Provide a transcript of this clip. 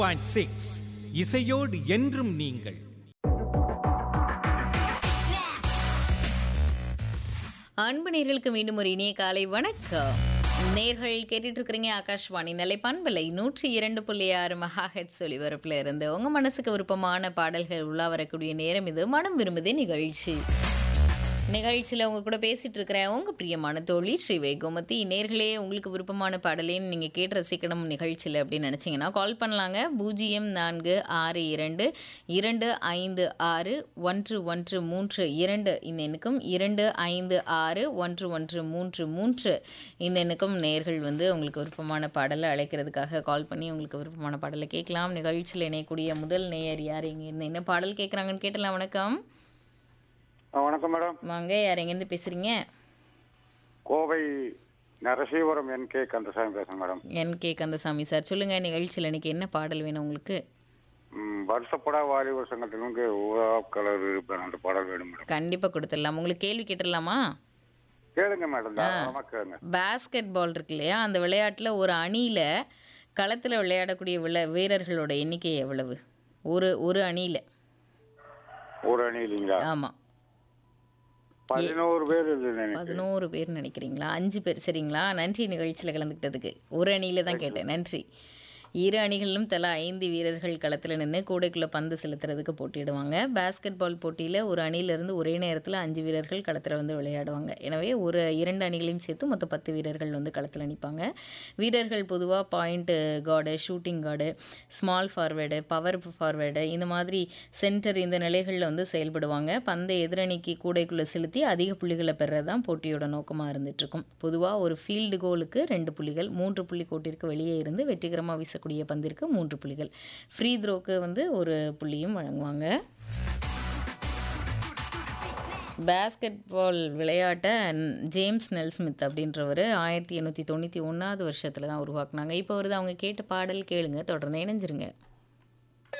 point six இசையோடு என்றும் நீங்கள் அன்பு நேர்களுக்கு மீண்டும் ஒரு இனிய காலை வணக்கம் நேர்கள் கேட்டுட்டு இருக்கிறீங்க ஆகாஷ்வாணி நிலை பண்பலை நூற்றி இரண்டு புள்ளி ஆறு மகா ஹெட்ஸ் ஒளிபரப்புல இருந்து உங்க மனசுக்கு விருப்பமான பாடல்கள் உள்ளா வரக்கூடிய நேரம் இது மனம் விரும்புதே நிகழ்ச்சி நிகழ்ச்சியில் உங்க கூட பேசிட்டு இருக்கிறேன் உங்க பிரியமான தோழி ஸ்ரீ கோமதி நேர்களே உங்களுக்கு விருப்பமான பாடலேன்னு நீங்கள் கேட்டு ரசிக்கணும் நிகழ்ச்சியில் அப்படின்னு நினச்சிங்கன்னா கால் பண்ணலாங்க பூஜ்ஜியம் நான்கு ஆறு இரண்டு இரண்டு ஐந்து ஆறு ஒன்று ஒன்று மூன்று இரண்டு இந்த எண்ணுக்கும் இரண்டு ஐந்து ஆறு ஒன்று ஒன்று மூன்று மூன்று இந்த எண்ணுக்கும் நேர்கள் வந்து உங்களுக்கு விருப்பமான பாடலை அழைக்கிறதுக்காக கால் பண்ணி உங்களுக்கு விருப்பமான பாடலை கேட்கலாம் நிகழ்ச்சியில் இணையக்கூடிய முதல் நேயர் யார் இங்கே இருந்து என்ன பாடல் கேட்குறாங்கன்னு கேட்டலாம் வணக்கம் ஆ, வணக்கம் மேடம் வாங்க யார் எங்கேருந்து பேசுகிறீங்க கோவை நரசீவரம் என் கே கந்தசாமி பேசுறேன் madam N K Kandasamy sir சொல்லுங்க நிகழ்ச்சியில் இன்னைக்கு என்ன பாடல் வேணும் உங்களுக்கு ம், வருஷப்படா வாலிபர் சங்கத்தினுக்கு ஊதா கலர் இருப்பேன் அந்த பாடல் வேணும் மேடம் கண்டிப்பாக கொடுத்துடலாம் உங்களுக்கு கேள்வி கேட்டுடலாமா கேளுங்க மேடம் தாராளமா கேளுங்க பேஸ்கெட் பால் இருக்கு இல்லையா அந்த விளையாட்டில் ஒரு அணியில் களத்தில் விளையாடக்கூடிய விள வீரர்களோட எண்ணிக்கை எவ்வளவு ஒரு ஒரு அணியில் ஒரு அணி இல்லைங்களா ஆமாம் பதினோரு பேர் இல்லை எனக்கு பதினோரு பேர் நினைக்கிறீங்களா அஞ்சு பேர் சரிங்களா நன்றி நிகழ்ச்சியில் கலந்துக்கிட்டதுக்கு ஒரு அணியில் தான் கேட்டேன் நன்றி இரு அணிகளிலும் தலா ஐந்து வீரர்கள் களத்தில் நின்று கூடைக்குள்ளே பந்து செலுத்துறதுக்கு போட்டியிடுவாங்க பாஸ்கெட் பால் போட்டியில் ஒரு அணியிலிருந்து ஒரே நேரத்தில் அஞ்சு வீரர்கள் களத்தில் வந்து விளையாடுவாங்க எனவே ஒரு இரண்டு அணிகளையும் சேர்த்து மொத்தம் பத்து வீரர்கள் வந்து களத்தில் நிற்பாங்க வீரர்கள் பொதுவாக point guard shooting guard small forward power forward இந்த மாதிரி சென்டர் இந்த நிலைகளில் வந்து செயல்படுவாங்க பந்தை எதிரணிக்கு கூடைக்குள்ளே செலுத்தி அதிக புள்ளிகளை பெறுறது தான் போட்டியோட நோக்கமாக இருந்துட்டு இருக்கும் பொதுவாக ஒரு ஃபீல்டு கோலுக்கு ரெண்டு புள்ளிகள் மூன்று புள்ளி கோட்டிற்கு வெளியே இருந்து வெற்றிகரமாக வீசக்கூடிய பந்திற்கு மூன்று புள்ளிகள் ஃப்ரீ த்ரோக்கு வந்து ஒரு புள்ளியும் வழங்குவாங்க பேஸ்கெட் பால் விளையாட்டை ஜேம்ஸ் நெல்ஸ்மித் அப்படின்றவர் ஆயிரத்தி எண்ணூற்றி தொண்ணூற்றி ஒன்றாவது வருஷத்தில் தான் உருவாக்குனாங்க இப்போ வருது அவங்க கேட்ட பாடல் கேளுங்க தொடர்ந்து இணைஞ்சிருங்க